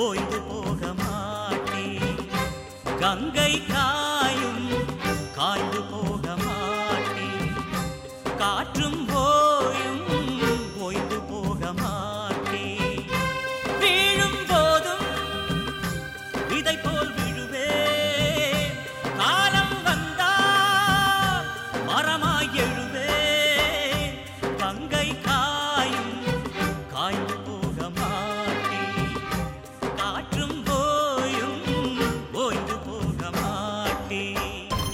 ஓய்ந்து போக மாட்டேன் கங்கை காயும் காய்ந்து போக மாட்டேன் காற்றும் ஓயும் ஓய்ந்து போக மாட்டேன் வீழும் போதும் விதை போல் விழுவேன் காலம் வந்தால் மரமாய் எழுவேன் கங்கை காயும் காய்ந்து போக மாட்டேன் காற்றும் போயும் ஓய்ந்து போக மாட்டேன்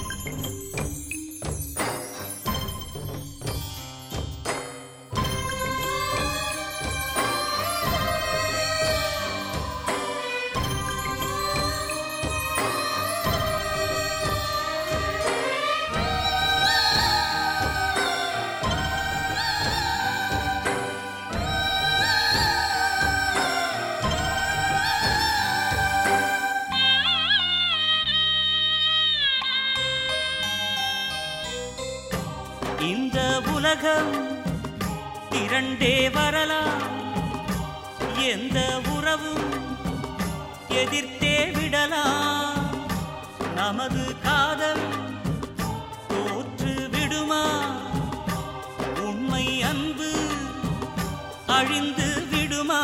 இந்த உலகம் திரண்டே வரலாம் எந்த உறவும் எதிர்த்தே விடலாம் நமது காதல் தோற்று விடுமா உண்மை அன்பு அழிந்து விடுமா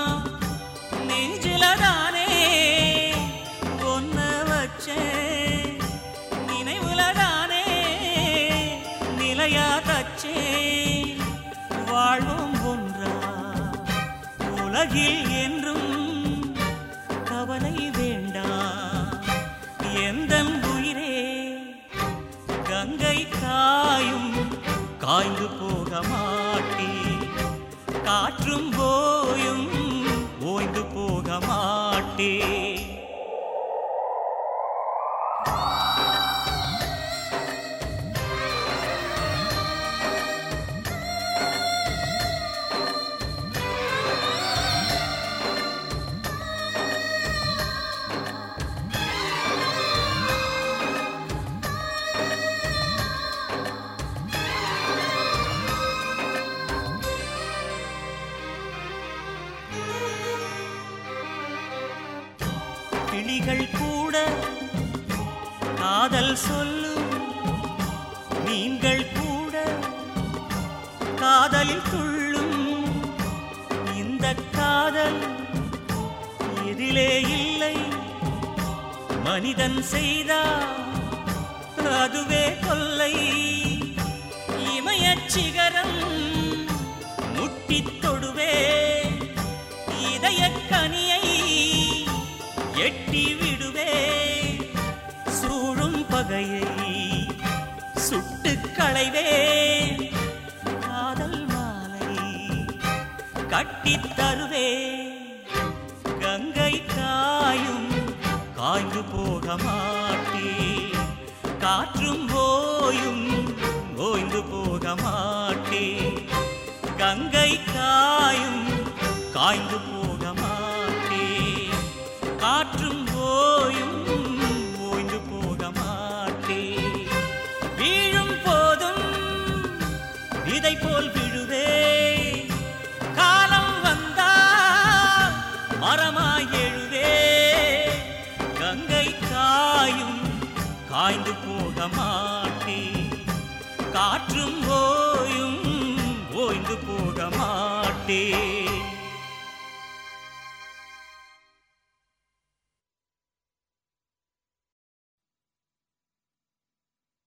நெஞ்சிலதானே ஒன்ன வச்சேன் நினைவுலதானே நிலையா தச்சேன் வாழ்வும் ஒன்றா உலகில் என்றும் கவலை வேண்டாம் எந்த உயிரே கங்கை காயும் காய்ந்து போக மாட்டே காற்றும் போயும் ஓய்ந்து போக மாட்டே கிளிகள் கூட காதல் சொல்லும் மீன்கள் கூட காதலில் துள்ளும் இந்த காதல் எதிலே இல்லை மனிதன் செய்தா அதுவே கொல்லை இமயச் சிகரம் முட்டித் தொடுவே இதயக் கனியை எட்டி விடுவே சூழும் பகையை சுட்டு களைவே காதல் மாலை கட்டித் தருவே கங்கை காயும் காய்ந்து போக மாட்டே காற்றும் ஓயும் ஓய்ந்து போக மாட்டே கங்கை காயும் காய்ந்து போக மாட்டே காற்றும் ஓயும் ஓய்ந்து போக மாட்டே வீழும் போதும் விதை போல் விழுவே காலம் வந்தால் மரமாய் எழுவே கங்கை காயும் காய்ந்து போக மாட்டே காற்றும் ஓயும் ஓய்ந்து போக மாட்டே